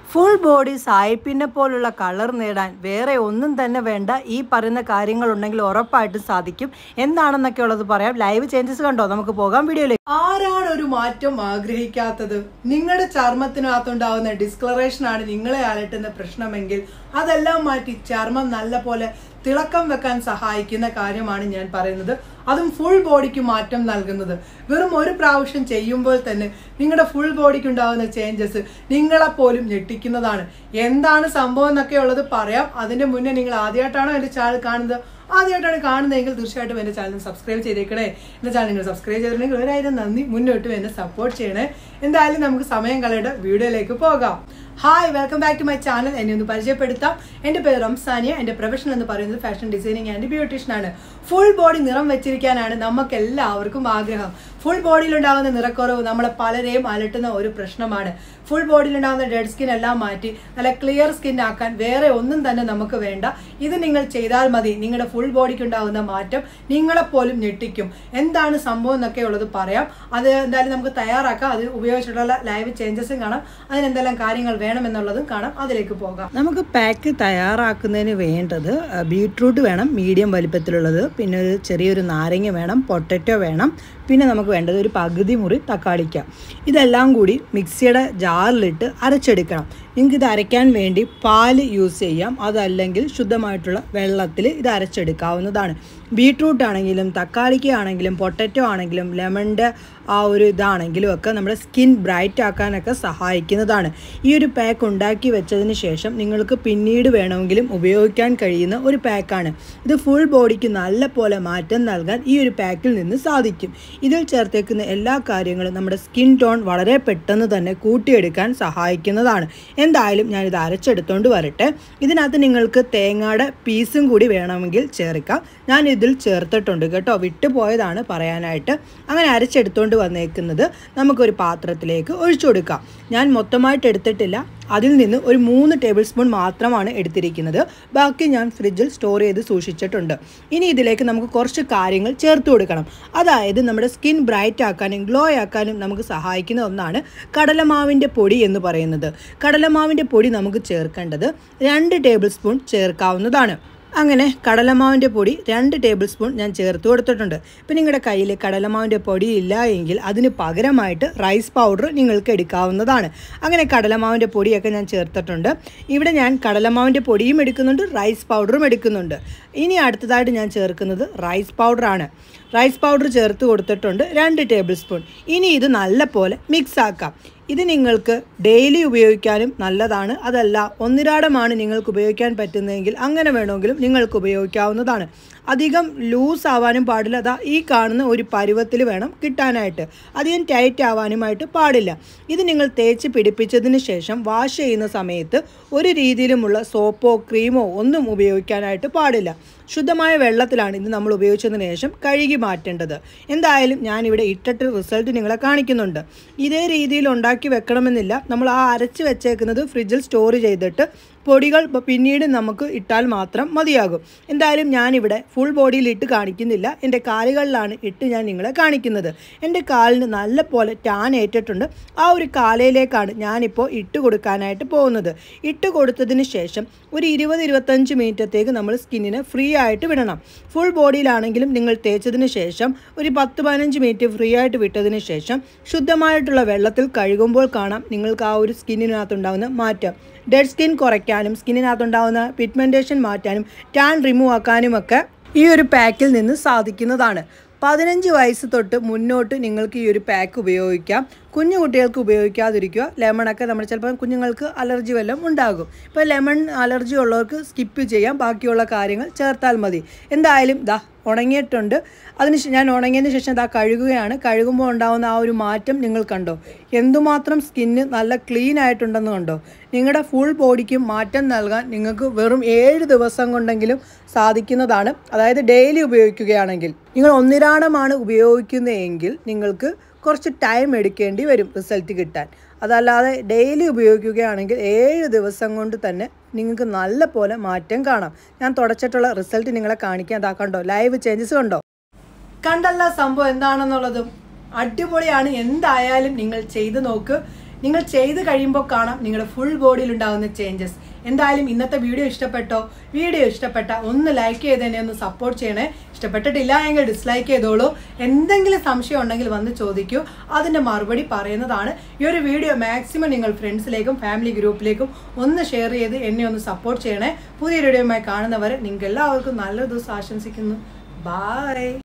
full body സായിപ്പിനെ പോലുള്ള colour നേടാൻ വേറെ ഒന്നും തന്നെ വേണ്ട ഈ പറയുന്ന കാര്യങ്ങളുണ്ടെങ്കിൽ ഉറപ്പായിട്ടും സാധിക്കും എന്താണെന്നൊക്കെ ഉള്ളത് പറയാം ലൈവ് ചേഞ്ചസ് കണ്ടോ നമുക്ക് പോകാം വീഡിയോയിലേക്ക് ആരാണ് ഒരു മാറ്റം ആഗ്രഹിക്കാത്തത് നിങ്ങളുടെ ചർമ്മത്തിനകത്തുണ്ടാവുന്ന ഡിസ്കളറേഷൻ ആണ് നിങ്ങളെ അലട്ടുന്ന പ്രശ്നമെങ്കിൽ അതെല്ലാം മാറ്റി ചർമ്മം നല്ല പോലെ തിളക്കം വെക്കാൻ സഹായിക്കുന്ന കാര്യമാണ് ഞാൻ പറയുന്നത് അതും ഫുൾ ബോഡിക്ക് മാറ്റം നൽകുന്നത് വെറും ഒരു പ്രാവശ്യം ചെയ്യുമ്പോൾ തന്നെ നിങ്ങളുടെ ഫുൾ ബോഡിക്ക് ഉണ്ടാകുന്ന ചേഞ്ചസ് നിങ്ങളെ പോലും ഞെട്ടിക്കുന്നതാണ് എന്താണ് സംഭവം എന്നൊക്കെ ഉള്ളത് പറയാം അതിന്റെ മുന്നേ നിങ്ങൾ ആദ്യമായിട്ടാണോ എന്റെ ചാനൽ കാണുന്നത് ആദ്യമായിട്ടാണ് കാണുന്നതെങ്കിൽ തീർച്ചയായിട്ടും എന്റെ ചാനൽ സബ്സ്ക്രൈബ് ചെയ്തേക്കണേ എന്റെ ചാനൽ നിങ്ങൾ സബ്സ്ക്രൈബ് ചെയ്തിട്ടുണ്ടെങ്കിൽ ഒരായിരം നന്ദി മുന്നോട്ടും എന്നെ സപ്പോർട്ട് ചെയ്യണേ എന്തായാലും നമുക്ക് സമയം കളയുടെ വീഡിയോയിലേക്ക് പോകാം hi welcome back to my channel എന്നെ ഒന്ന് പരിചയപ്പെടുത്താം എൻ്റെ പേര് റംസാനിയ എൻ്റെ പ്രൊഫഷൻ എന്ന് പറയുന്നത് ഫാഷൻ ഡിസൈനിങ് ആൻഡ് ബ്യൂട്ടീഷ്യൻ ആണ് ഫുൾ ബോഡി നിറം വെച്ചിരിക്കാനാണ് നമുക്ക് എല്ലാവർക്കും ആഗ്രഹം ഫുൾ ബോഡിയിൽ ഉണ്ടാകുന്ന നിറക്കുറവ് നമ്മളെ പലരെയും അലട്ടുന്ന ഒരു പ്രശ്നമാണ് ഫുൾ ബോഡിയിൽ ഉണ്ടാകുന്ന ഡെഡ് സ്കിൻ എല്ലാം മാറ്റി നല്ല ക്ലിയർ സ്കിൻ ആക്കാൻ വേറെ ഒന്നും തന്നെ നമുക്ക് വേണ്ട ഇത് നിങ്ങൾ ചെയ്താൽ മതി നിങ്ങളുടെ ഫുൾ ബോഡിക്ക് ഉണ്ടാകുന്ന മാറ്റം നിങ്ങളെപ്പോലും ഞെട്ടിക്കും എന്താണ് സംഭവം എന്നൊക്കെ ഉള്ളത് പറയാം അത് എന്തായാലും നമുക്ക് തയ്യാറാക്കാം അത് ഉപയോഗിച്ചിട്ടുള്ള ലൈവ് ചേഞ്ചസും കാണാം അതിനെന്തെല്ലാം കാര്യങ്ങൾ വേണമെന്നുള്ളതും കാണാം അതിലേക്ക് പോകാം നമുക്ക് പാക്ക് തയ്യാറാക്കുന്നതിന് വേണ്ടത് ബീട്രൂട്ട് വേണം മീഡിയം വലിപ്പത്തിലുള്ളത് പിന്നെ ഒരു ചെറിയൊരു നാരങ്ങ വേണം പൊട്ടറ്റോ വേണം പിന്നെ നമുക്ക് വേണ്ടത് ഒരു പകുതി മുറി തക്കാളിക്ക ഇതെല്ലാം കൂടി മിക്സിയുടെ ജാറിലിട്ട് അരച്ചെടുക്കണം നിങ്ങൾക്ക് ഇത് അരയ്ക്കാൻ വേണ്ടി പാല് യൂസ് ചെയ്യാം അതല്ലെങ്കിൽ ശുദ്ധമായിട്ടുള്ള വെള്ളത്തിൽ ഇത് അരച്ചെടുക്കാവുന്നതാണ് ബീട്രൂട്ട് ആണെങ്കിലും തക്കാളിക്ക ആണെങ്കിലും പൊട്ടറ്റോ ആണെങ്കിലും ലെമണിൻ്റെ ആ ഒരു ഇതാണെങ്കിലും ഒക്കെ നമ്മുടെ സ്കിൻ ബ്രൈറ്റ് ആക്കാനൊക്കെ സഹായിക്കുന്നതാണ് ഈ ഒരു പാക്ക് ഉണ്ടാക്കി വെച്ചതിന് ശേഷം നിങ്ങൾക്ക് പിന്നീട് വേണമെങ്കിലും ഉപയോഗിക്കാൻ കഴിയുന്ന ഒരു പാക്കാണ് ഇത് ഫുൾ ബോഡിക്ക് നല്ല പോലെ മാറ്റം നൽകാൻ ഈ ഒരു പാക്കിൽ നിന്ന് സാധിക്കും ഇതിൽ ചേർത്തേക്കുന്ന എല്ലാ കാര്യങ്ങളും നമ്മുടെ സ്കിൻ ടോൺ വളരെ പെട്ടെന്ന് തന്നെ കൂട്ടിയെടുക്കാൻ സഹായിക്കുന്നതാണ് എന്തായാലും ഞാനിത് അരച്ചെടുത്തോണ്ട് വരട്ടെ ഇതിനകത്ത് നിങ്ങൾക്ക് തേങ്ങയുടെ പീസും കൂടി വേണമെങ്കിൽ ചേർക്കാം ഞാൻ ഇതിൽ ചേർത്തിട്ടുണ്ട് കേട്ടോ വിട്ടുപോയതാണ് പറയാനായിട്ട് അങ്ങനെ അരച്ചെടുത്തോണ്ട് വന്നേക്കുന്നത് നമുക്കൊരു പാത്രത്തിലേക്ക് ഒഴിച്ചു കൊടുക്കാം ഞാൻ മൊത്തമായിട്ട് എടുത്തിട്ടില്ല അതിൽ നിന്ന് ഒരു മൂന്ന് ടേബിൾ സ്പൂൺ മാത്രമാണ് എടുത്തിരിക്കുന്നത് ബാക്കി ഞാൻ ഫ്രിഡ്ജിൽ സ്റ്റോർ ചെയ്ത് സൂക്ഷിച്ചിട്ടുണ്ട് ഇനി ഇതിലേക്ക് നമുക്ക് കുറച്ച് കാര്യങ്ങൾ ചേർത്ത് കൊടുക്കണം അതായത് നമ്മുടെ സ്കിൻ ബ്രൈറ്റ് ആക്കാനും ഗ്ലോ ആക്കാനും നമുക്ക് സഹായിക്കുന്ന ഒന്നാണ് കടലമാവിൻ്റെ പൊടി എന്ന് പറയുന്നത് കടലമാവിൻ്റെ പൊടി നമുക്ക് ചേർക്കേണ്ടത് രണ്ട് ടേബിൾ സ്പൂൺ ചേർക്കാവുന്നതാണ് അങ്ങനെ കടലമാവിൻ്റെ പൊടി രണ്ട് ടേബിൾ സ്പൂൺ ഞാൻ ചേർത്ത് കൊടുത്തിട്ടുണ്ട് ഇപ്പം നിങ്ങളുടെ കയ്യിൽ കടലമാവിൻ്റെ പൊടി ഇല്ല എങ്കിൽ അതിന് പകരമായിട്ട് റൈസ് പൗഡർ നിങ്ങൾക്ക് എടുക്കാവുന്നതാണ് അങ്ങനെ കടലമാവിൻ്റെ പൊടിയൊക്കെ ഞാൻ ചേർത്തിട്ടുണ്ട് ഇവിടെ ഞാൻ കടലമാവിൻ്റെ പൊടിയും എടുക്കുന്നുണ്ട് റൈസ് പൗഡറും എടുക്കുന്നുണ്ട് ഇനി അടുത്തതായിട്ട് ഞാൻ ചേർക്കുന്നത് റൈസ് പൗഡറാണ് റൈസ് പൗഡർ ചേർത്ത് കൊടുത്തിട്ടുണ്ട് രണ്ട് ടേബിൾ സ്പൂൺ ഇനി ഇത് നല്ല പോലെ മിക്സ് ആക്കാം ഇത് നിങ്ങൾക്ക് ഡെയിലി ഉപയോഗിക്കാനും നല്ലതാണ് അതല്ല ഒന്നിരാടമാണ് നിങ്ങൾക്ക് ഉപയോഗിക്കാൻ പറ്റുന്നതെങ്കിൽ അങ്ങനെ വേണമെങ്കിലും നിങ്ങൾക്ക് ഉപയോഗിക്കാവുന്നതാണ് അധികം ലൂസ് ആവാനും പാടില്ല അതാ ഈ കാണുന്ന ഒരു പരുവത്തിൽ വേണം കിട്ടാനായിട്ട് അധികം ടൈറ്റ് ആവാനുമായിട്ട് പാടില്ല ഇത് നിങ്ങൾ തേച്ച് പിടിപ്പിച്ചതിന് ശേഷം വാഷ് ചെയ്യുന്ന സമയത്ത് ഒരു രീതിയിലുമുള്ള സോപ്പോ ക്രീമോ ഒന്നും ഉപയോഗിക്കാനായിട്ട് പാടില്ല ശുദ്ധമായ വെള്ളത്തിലാണ് ഇത് നമ്മൾ ഉപയോഗിച്ചതിന് ശേഷം കഴുകി മാറ്റേണ്ടത് എന്തായാലും ഞാനിവിടെ ഇട്ടിട്ട് റിസൾട്ട് നിങ്ങളെ കാണിക്കുന്നുണ്ട് ഇതേ രീതിയിൽ ഉണ്ടാക്കി വെക്കണമെന്നില്ല നമ്മൾ ആ അരച്ച് വെച്ചേക്കുന്നത് ഫ്രിഡ്ജിൽ സ്റ്റോർ ചെയ്തിട്ട് പൊടികൾ പിന്നീട് നമുക്ക് ഇട്ടാൽ മാത്രം മതിയാകും എന്തായാലും ഞാനിവിടെ ഫുൾ ബോഡിയിൽ ഇട്ട് കാണിക്കുന്നില്ല എൻ്റെ കാലുകളിലാണ് ഇട്ട് ഞാൻ നിങ്ങളെ കാണിക്കുന്നത് എൻ്റെ കാലിന് നല്ല പോലെ ടാൻ ഏറ്റിട്ടുണ്ട് ആ ഒരു കാലയിലേക്കാണ് ഞാനിപ്പോൾ ഇട്ട് കൊടുക്കാനായിട്ട് പോകുന്നത് ഇട്ട് കൊടുത്തതിന് ശേഷം ഒരു ഇരുപത് ഇരുപത്തഞ്ച് മിനിറ്റത്തേക്ക് നമ്മൾ സ്കിന്നിനെ ഫ്രീ ആയിട്ട് വിടണം ഫുൾ ബോഡിയിലാണെങ്കിലും നിങ്ങൾ തേച്ചതിന് ശേഷം ഒരു പത്ത് പതിനഞ്ച് മിനിറ്റ് ഫ്രീ ആയിട്ട് വിട്ടതിന് ശേഷം ശുദ്ധമായിട്ടുള്ള വെള്ളത്തിൽ കഴുകുമ്പോൾ കാണാം നിങ്ങൾക്ക് ആ ഒരു സ്കിന്നിനകത്തുണ്ടാകുന്ന മാറ്റം ഡെഡ് സ്കിൻ കുറയ്ക്കാനും സ്കിന്നിനകത്തുണ്ടാകുന്ന പിഗ്മെൻറ്റേഷൻ മാറ്റാനും ടാൻ റിമൂവ് ആക്കാനുമൊക്കെ ഈ ഒരു പാക്കിൽ നിന്ന് സാധിക്കുന്നതാണ് പതിനഞ്ച് വയസ്സ് തൊട്ട് മുന്നോട്ട് നിങ്ങൾക്ക് ഈ ഒരു പാക്ക് ഉപയോഗിക്കാം കുഞ്ഞു കുട്ടികൾക്ക് ഉപയോഗിക്കാതിരിക്കുക ലെമണൊക്കെ നമ്മൾ ചിലപ്പോൾ കുഞ്ഞുങ്ങൾക്ക് അലർജി വല്ലതും ഉണ്ടാകും ഇപ്പോൾ ലെമൺ അലർജി ഉള്ളവർക്ക് സ്കിപ്പ് ചെയ്യാം ബാക്കിയുള്ള കാര്യങ്ങൾ ചേർത്താൽ മതി എന്തായാലും ദാ ഉണങ്ങിയിട്ടുണ്ട് അതിന് ഞാൻ ഉണങ്ങിയതിന് ശേഷം ദാ കഴുകുകയാണ് കഴുകുമ്പോൾ ഉണ്ടാകുന്ന ആ ഒരു മാറ്റം നിങ്ങൾ കണ്ടോ എന്തുമാത്രം സ്കിന്ന് നല്ല ക്ലീൻ ആയിട്ടുണ്ടെന്ന് കണ്ടോ നിങ്ങളുടെ ഫുൾ ബോഡിക്ക് മാറ്റം നൽകാൻ നിങ്ങൾക്ക് വെറും ഏഴ് ദിവസം കൊണ്ടെങ്കിലും സാധിക്കുന്നതാണ് അതായത് ഡെയിലി ഉപയോഗിക്കുകയാണെങ്കിൽ നിങ്ങൾ ഒന്നിരാടമാണ് ഉപയോഗിക്കുന്നതെങ്കിൽ നിങ്ങൾക്ക് കുറച്ച് ടൈം എടുക്കേണ്ടി വരും റിസൾട്ട് കിട്ടാൻ അതല്ലാതെ ഡെയിലി ഉപയോഗിക്കുകയാണെങ്കിൽ ഏഴ് ദിവസം കൊണ്ട് തന്നെ നിങ്ങൾക്ക് നല്ല പോലെ മാറ്റം കാണാം ഞാൻ തുടച്ചിട്ടുള്ള റിസൾട്ട് നിങ്ങളെ കാണിക്കാൻ ഇതാ കണ്ടോ ലൈവ് ചേഞ്ചസ് കണ്ടോ കണ്ടല്ല സംഭവം എന്താണെന്നുള്ളതും അടിപൊളിയാണ് എന്തായാലും നിങ്ങൾ ചെയ്തു നോക്ക് നിങ്ങൾ ചെയ്ത് കഴിയുമ്പോൾ കാണാം നിങ്ങളുടെ ഫുൾ ബോഡിയിൽ ഉണ്ടാകുന്ന ചേഞ്ചസ് എന്തായാലും ഇന്നത്തെ വീഡിയോ ഇഷ്ടപ്പെട്ടോ വീഡിയോ ഇഷ്ടപ്പെട്ട ഒന്ന് ലൈക്ക് ചെയ്ത് തന്നെ ഒന്ന് സപ്പോർട്ട് ചെയ്യണേ ഇഷ്ടപ്പെട്ടിട്ടില്ല എങ്കിൽ ഡിസ്ലൈക്ക് ചെയ്തോളൂ എന്തെങ്കിലും സംശയം ഉണ്ടെങ്കിൽ വന്ന് ചോദിക്കൂ അതിന്റെ മറുപടി പറയുന്നതാണ് ഈ ഒരു വീഡിയോ മാക്സിമം നിങ്ങൾ ഫ്രണ്ട്സിലേക്കും ഫാമിലി ഗ്രൂപ്പിലേക്കും ഒന്ന് ഷെയർ ചെയ്ത് എന്നെ ഒന്ന് സപ്പോർട്ട് ചെയ്യണേ പുതിയ വീഡിയോയുമായി കാണുന്നവരെ നിങ്ങൾക്ക് എല്ലാവർക്കും നല്ലൊരു ദിവസം ആശംസിക്കുന്നു ബൈ